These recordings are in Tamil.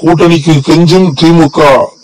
கூட்டணிக்கு கெஞ்சும் திமுக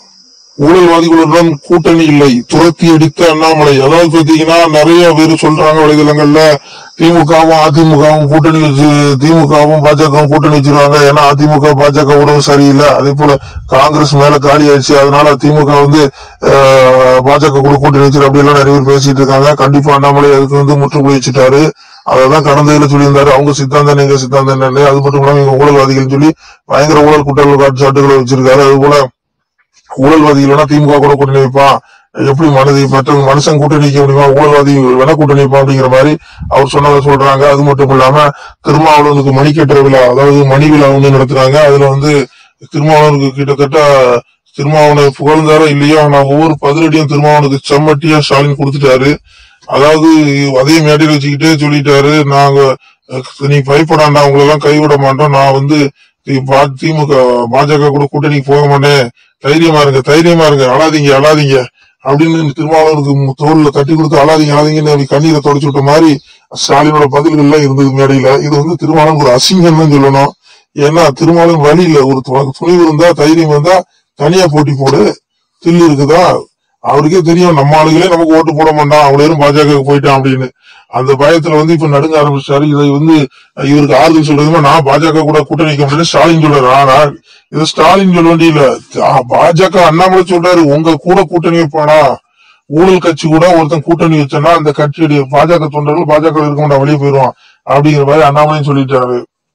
ஊழல்வாதிகளுடன் கூட்டணி இல்லை துரத்தி அடித்த அண்ணாமலை அதாவது பாத்தீங்கன்னா நிறைய பேர் சொல்றாங்க வலைதளங்கள்ல திமுகவும் அதிமுகவும் கூட்டணி வச்சு திமுகவும் பாஜகவும் கூட்டணி வச்சிருவாங்க ஏன்னா அதிமுக பாஜக உறவு சரியில்லை அதே போல காங்கிரஸ் மேல காலி ஆயிடுச்சு அதனால திமுக வந்து அஹ், பாஜக கூட கூட்டணி வச்சிரு அப்படி எல்லாம் நிறைய பேர் பேசிட்டு இருக்காங்க கண்டிப்பா அண்ணாமலை அதுக்கு வந்து முற்றுப்புள்ளி வச்சுட்டாரு அததான் கடந்த இதுல சொல்லியிருந்தாரு அவங்க சித்தாந்தம் எங்க சித்தாந்தம் என்னன்னு அது மட்டும் இல்லாம இவங்க ஊழல்வாதிகள் சொல்லி பயங்கர ஊழல் குற்றங்கள் காட்டுச்சாட்டுகளை வச்சிருக்காரு அது போல ஊழல்வாதிகள் திமுக கூட கூட்டணி வைப்பான் எப்படி மனதை மற்ற மனுஷன் கூட்டணி வைக்க முடியுமா ஊழல்வாதி வேணா கூட்டணி வைப்பான் அப்படிங்கிற மாதிரி அவர் சொன்னதை சொல்றாங்க அது மட்டும் இல்லாம திருமாவளவனுக்கு மணிக்கட்டுற விழா அதாவது மணி விழா வந்து நடத்துறாங்க அதுல வந்து திருமாவளவனுக்கு கிட்டத்தட்ட திருமாவளவனை புகழ்ந்தாரோ இல்லையோ நான் ஒவ்வொரு பதிலடியும் திருமாவளவனுக்கு செம்மட்டியா ஸ்டாலின் கொடுத்துட்டாரு அதாவது அதே மேடையில் வச்சுக்கிட்டே சொல்லிட்டாரு நாங்க அஹ், நீ பயப்படாண்டா உங்களை எல்லாம் கைவிட மாட்டோம் நான் வந்து தி- பா- திமுக பாஜக கூட கூட்டணிக்கு போக மாட்டேன் தைரியமா இருங்க தைரியமா இருங்க அழாதீங்க அழாதீங்க அப்படின்னு திருமாவளவனுக்கு மு- தோல்ல தட்டி கொடுத்து அழாதீங்க அழாதீங்கன்னு அப்படி கண்ணீரை தொடச்சு விட்ட மாதிரி ஸ்டாலினோட பதில்கள்லாம் இருந்தது மேடையில இது வந்து திருமாவளவன் ஒரு அசிங்கம் தான் சொல்லணும் ஏன்னா திருமாவளவன் வழி இல்ல ஒரு து- துணிவு இருந்தா தைரியம் இருந்தா தனியா போட்டி போடு தில்லு இருக்குதா அவருக்கே தெரியும் நம்ம ஆளுகளே நமக்கு ஓட்டு போட மாட்டான் அவ்வளவு பாஜக போயிட்டான் அப்படின்னு அந்த பயத்துல வந்து இப்ப நடுங்க ஆரம்பிச்சாரு இதை வந்து இவருக்கு ஆறுதல் சொல்றதுமா நான் பாஜக கூட கூட்டணி வைக்க முடியல ஸ்டாலின் சொல்றாரு ஆனா இது ஸ்டாலின் சொல்ல வேண்டியல பாஜக அண்ணாமலை சொல்றாரு உங்க கூட கூட்டணி வைப்பானா ஊழல் கட்சி கூட ஒருத்தன் கூட்டணி வச்சனா அந்த கட்சியுடைய பாஜக தொண்டர்கள் பாஜக இருக்க மாட்டா வெளியே போயிருவான் அப்படிங்கிற மாதிரி அண்ணாமலையும் சொல்லிட்டாரு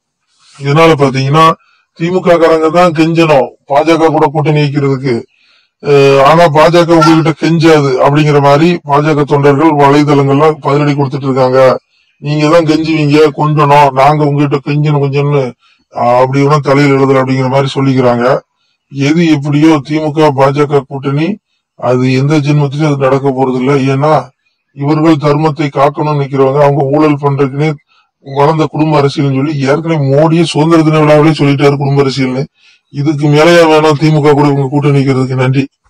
இதனால பாத்தீங்கன்னா திமுக காரங்க தான் கெஞ்சணும் பாஜக கூட கூட்டணி வைக்கிறதுக்கு அஹ் ஆனா பாஜக உங்ககிட்ட கெஞ்சாது அப்படிங்கிற மாதிரி பாஜக தொண்டர்கள் வலைதளங்கள்ல பதிலடி கொடுத்துட்டு இருக்காங்க நீங்க தான் கெஞ்சுவீங்க கொஞ்சணும் நாங்க உங்ககிட்ட கெஞ்சணும் கொஞ்சம்னு அஹ் அப்படி வேணா தலையில் எழுதல அப்படிங்கிற மாதிரி சொல்லிக்கிறாங்க எது எப்படியோ திமுக பாஜக கூட்டணி அது எந்த ஜென்மத்திலும் அது நடக்க போறது இல்ல ஏன்னா இவர்கள் தர்மத்தை காக்கணும்னு நிக்கிறவங்க அவங்க ஊழல் பண்றதுக்குன்னே வளர்ந்த குடும்ப அரசியல்னு சொல்லி ஏற்கனவே மோடியே சுதந்திர தின விழாவிலே சொல்லிட்டாரு குடும்ப அரசியல்னு இதுக்கு மேலேயா வேணும் திமுக கூட உங்க கூட்டணி நிக்கிறதுக்கு நன்றி